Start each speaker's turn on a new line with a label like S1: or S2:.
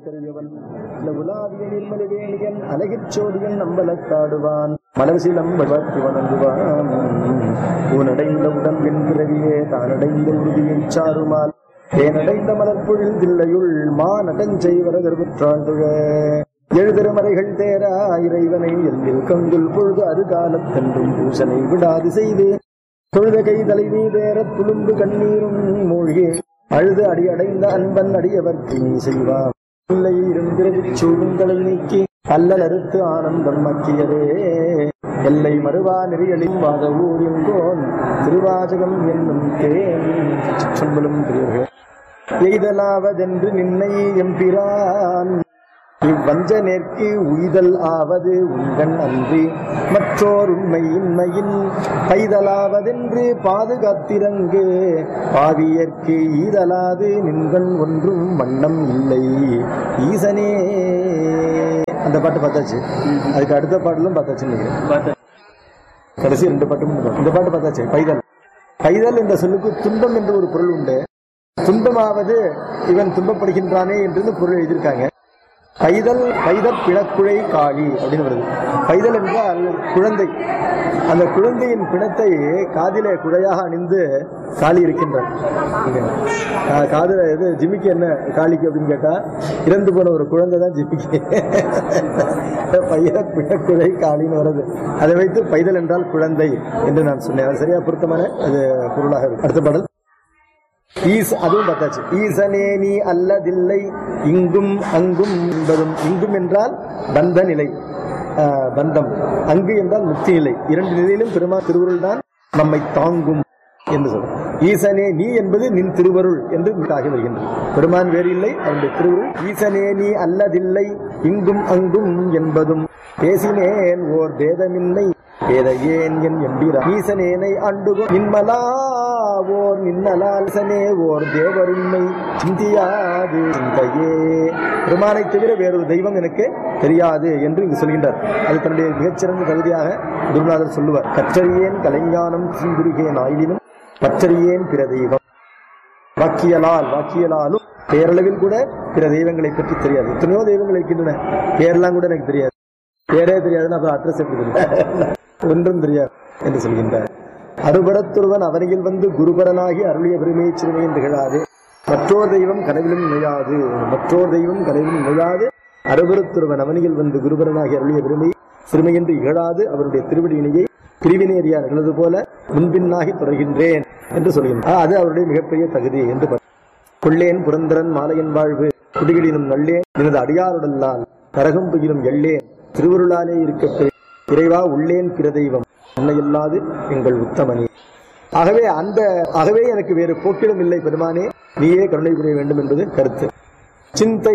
S1: கரியவன் உலாவிய நிர்மலவேணியன் அழகிற் சோதியன் நம்பலத்தாடுவான் மலர் சிலம்ப பற்றி வணங்குவான் ஊனடைந்த உடம்பின் பிறவியே தானடைந்த உறுதியைச் சாருமால் தேனடைந்த மலர்பொழில் தில்லையுள் மாநடஞ்சை வரகர்புற்றாண்டுக எழுதிருமறைகள் தேரா இறைவனை எல்லில் கங்குல் பொழுது அருகாலத்தன்றும் பூசனை விடாது செய்து தொழுத கை தலைவி வேறத் துளும்பு கண்ணீரும் மூழ்கி அழுது அடி அடைந்த அன்பன் அடியவர்க்கு நீ செய்வார் இல்லை இருந்திரவிச் சூழுங்களை நீக்கி அல்லல் அறுத்து ஆனந்தம் மக்கியதே எல்லை மறுவா நெறியலின் வாத ஊரின் கோன் திருவாசகம் என்னும் தேன் சொல்லலும் பெரியவர்கள் எய்தலாவதென்று நின்னை எம்பிரான் இவ்வஞ்ச நேர்க்கு உய்தல் ஆவது உங்கண் அன்றி மற்றோர் உண்மை இன்மையின் கைதலாவதென்று பாதுகாத்திரங்கு பாவியர்க்கு ஈதலாது நின்கண் ஒன்றும் வண்ணம் இல்லை ஈசனே அந்த பாட்டு பார்த்தாச்சு அதுக்கு அடுத்த பாடலும் பார்த்தாச்சுன்னு நினைக்கிறேன் கடைசி ரெண்டு பாட்டும் இந்த பாட்டு பார்த்தாச்சு பைதல் பைதல் என்ற சொல்லுக்கு துன்பம் என்று ஒரு பொருள் உண்டு துன்பமாவது இவன் துன்பப்படுகின்றானே என்று பொருள் எழுதியிருக்காங்க பைதல் பைதற் பிணக்குழை காளி அப்படின்னு வருது பைதல் என்றால் குழந்தை அந்த குழந்தையின் பிணத்தை காதிலே குழையாக அணிந்து காளி இருக்கின்றார் இங்க. கா- காதுல இது ஜிமிக்கு என்ன காளிக்கு அப்படின்னு கேட்டா இறந்து போன ஒரு குழந்தை தான் ஜிமிக்கு பையன் பிணக்குழை காளின்னு வருது அதை வைத்து பைதல் என்றால் குழந்தை என்று நான் சொன்னேன் அது சரியா பொருத்தமான அது பொருளாக இருக்கு அடுத்த பாடல் ஈஸ் அதுவும் பார்த்தாச்சு ஈசனே நீ அல்லதில்லை இங்கும் அங்கும் என்பதும் இங்கும் என்றால் பந்த நிலை ஆஹ், பந்தம் அங்கு என்றால் முக்தி நிலை இரண்டு நிலையிலும் பெருமா திருவருள் தான் நம்மை தாங்கும் என்று சொல்லும் ஈசனே நீ என்பது நின் திருவருள் என்று ஆகி வருகின்றது பெருமான் வேறு இல்லை அவருடைய திருவருள் ஈசனே நீ அல்லதில்லை இங்கும் அங்கும் என்பதும் பேசினேன் ஓர் பேதமில்லை பேத ஏன் என் எம்பிரா ஈசனேனை அண்டுகோ நின்மலா ஓர் நின்னலாசனே ஓர் தேவருண்மை சிந்தியாது சிந்தையே பெருமானை தவிர வேறொரு தெய்வம் எனக்கு தெரியாது என்று இங்கு சொல்கின்றார் அது தன்னுடைய மிகச்சிறந்த தகுதியாக குருநாதர் சொல்லுவார் கற்றறியேன் கலைஞானம் தீங்குருகேன் ஆயினும் பற்றறியேன் பிற தெய்வம் வாக்கியலால் வாக்கியலாலும் பேரளவில் கூட பிற தெய்வங்களை பற்றி தெரியாது எத்தனையோ தெய்வங்கள் இருக்கின்றன பேரெல்லாம் கூட எனக்கு தெரியாது பேரே தெரியாதுன்னா அப்புறம் அட்ரஸ் எப்படி தெரியும் ஒன்றும் தெரியாது என்று சொல்கின்றார் அருபரத்துருவன் அவனியில் வந்து குருபரனாகி அருளிய பெருமையை சிறுமையின் திகழாது மற்றோர் தெய்வம் கனவிலும் நுழையாது மற்றோர் தெய்வம் கனவிலும் நுழையாது அருபரத்துருவன் அவனியில் வந்து குருபரனாகி அருளிய பெருமை சிறுமையென்று இகழாது அவருடைய திருவடியினையை பிரிவினேறியார் எழுது போல முன்பின்னாகி தொடர்கின்றேன் என்று சொல்கின்றார் அது அவருடைய மிகப்பெரிய தகுதி என்று ப- கொள்ளேன் புரந்தரன் மாலையன் வாழ்வு குடிகளினும் நல்லேன் எனது அடியாருடல்லால் கரகம் புகிலும் எள்ளேன் திருவருளாலே இருக்க இறைவா உள்ளேன் பிற தெய்வம் அன்னையல்லாது எங்கள் உத்தமனே ஆகவே அந்த ஆகவே எனக்கு வேறு போக்கிலும் இல்லை பெருமானே நீயே கருணை புரிய வேண்டும் என்பது கருத்து சிந்தை